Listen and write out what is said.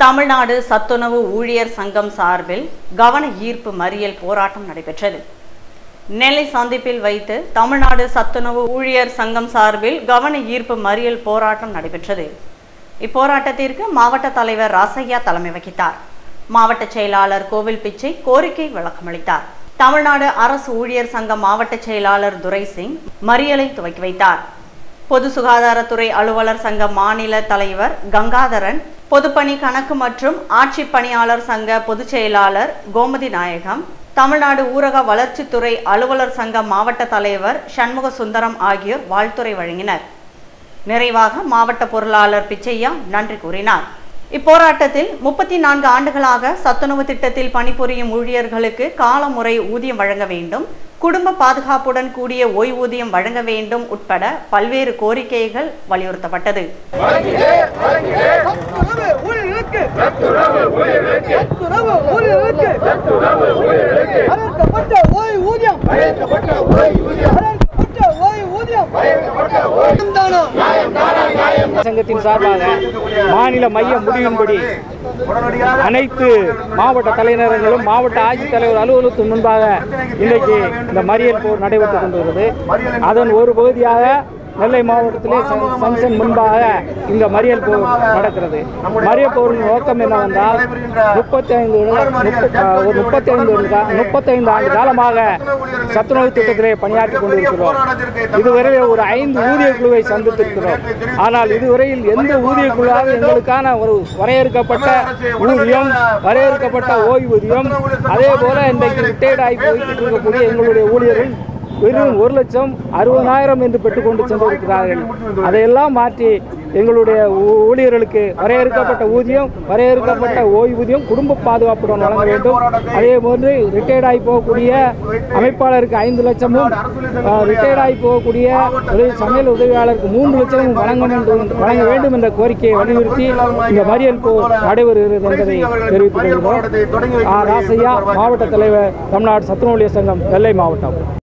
தமிழ்நாடு சத்துணவு ஊழியர் சங்கம் சார்பில் கவன ஈர்ப்பு மறியல் போராட்டம் நடைபெற்றது நெல்லை சந்திப்பில் வைத்து தமிழ்நாடு சத்துணவு ஊழியர் சங்கம் சார்பில் கவன ஈர்ப்பு மறியல் போராட்டம் நடைபெற்றது இப்போராட்டத்திற்கு மாவட்ட தலைவர் ராசையா தலைமை வகித்தார் மாவட்ட செயலாளர் கோவில் பிச்சை கோரிக்கை விளக்கமளித்தார் தமிழ்நாடு அரசு ஊழியர் சங்க மாவட்ட செயலாளர் துரைசிங் மறியலை துவக்கி வைத்தார் பொது சுகாதாரத்துறை அலுவலர் சங்க மாநில தலைவர் கங்காதரன் பொதுப்பணி கணக்கு மற்றும் ஆட்சி பணியாளர் சங்க பொதுச் செயலாளர் கோமதி நாயகம் தமிழ்நாடு ஊரக வளர்ச்சித்துறை அலுவலர் சங்க மாவட்ட தலைவர் சண்முக சுந்தரம் ஆகியோர் வாழ்த்துரை வழங்கினர் நிறைவாக மாவட்ட பொருளாளர் பிச்சையா நன்றி கூறினார் இப்போராட்டத்தில் முப்பத்தி நான்கு ஆண்டுகளாக சத்துணவு திட்டத்தில் பணிபுரியும் ஊழியர்களுக்கு காலமுறை ஊதியம் வழங்க வேண்டும் குடும்ப பாதுகாப்புடன் கூடிய ஓய்வூதியம் வழங்க வேண்டும் உட்பட பல்வேறு கோரிக்கைகள் வலியுறுத்தப்பட்டது சத்துணவு ஊழியர்களுக்கு சத்துணவு ஊழியர்களுக்கு வரையறுக்கப்பட்ட ஓய்வூதியம் வரையறுக்கப்பட்ட ஓய்வூதியம் தானா சங்கத்தின் சார்பாக மாநில மைய முடிவின்படி அனைத்து மாவட்ட தலைநகரங்களும் மாவட்ட ஆட்சித்தலைவர் அலுவலகத்தின் முன்பாக இன்றைக்கு இந்த மறியல் போர் நடைபெற்றுக் கொண்டிருக்கிறது அதன் ஒரு பகுதியாக நெல்லை மாவட்டத்திலே ச- சங்ஷன் முன்பாக இந்த மறியல் போர் நடக்கிறது மறியல் போரின் நோக்கம் என்னவென்றால் முப்பத்தி ஐந்து ஒரு முப்பத்தைந்து முப்பத்தைந்து ஆண்டு காலமாக சத்துணவு திட்டத்திலே பணியாற்றி கொண்டிருக்கிறோம் இதுவரை ஒரு ஐந்து ஊதிய குழுவை சந்தித்திருக்கிறோம் ஆனால் இதுவரையில் எந்த ஊதிய குழுவாக எங்களுக்கான ஒரு வரையறுக்கப்பட்ட ஊதியம் வரையறுக்கப்பட்ட ஓய்வூதியம் அதே போல இன்றைக்கு ரிட்டையர்ட் ஆகி போய்கிட்டு இருக்கக்கூடிய எங்களுடைய ஊழியர்கள் வெறும் ஒரு லட்சம் அறுபதாயிரம் என்று பெற்றுக்கொண்டு சென்றிருக்கிறார்கள் அதையெல்லாம் மாற்றி எங்களுடைய ஊ- ஊழியர்களுக்கு வரையறுக்கப்பட்ட ஊதியம் வரையறுக்கப்பட்ட ஓய்வூதியம் குடும்ப பாதுகாப்புடன் வழங்க வேண்டும் அதே போன்று ரிட்டையர்ட் ஆகி போகக்கூடிய அமைப்பாளருக்கு ஐந்து லட்சமும் ரிட்டையர்ட் ஆகி போகக்கூடிய உதவி சமையல் உதவியாளருக்கு மூன்று லட்சமும் வழங்க வேண்டும் வழங்க வேண்டும் என்ற கோரிக்கையை வலியுறுத்தி இந்த மறியல் போர் நடைபெறுகிறது என்பதை தெரிவித்துக் கொள்கிறோம் ஆ. ராசையா மாவட்ட தலைவர் தமிழ்நாடு சத்துணவு ஊழியர் சங்கம் நெல்லை மாவட்டம்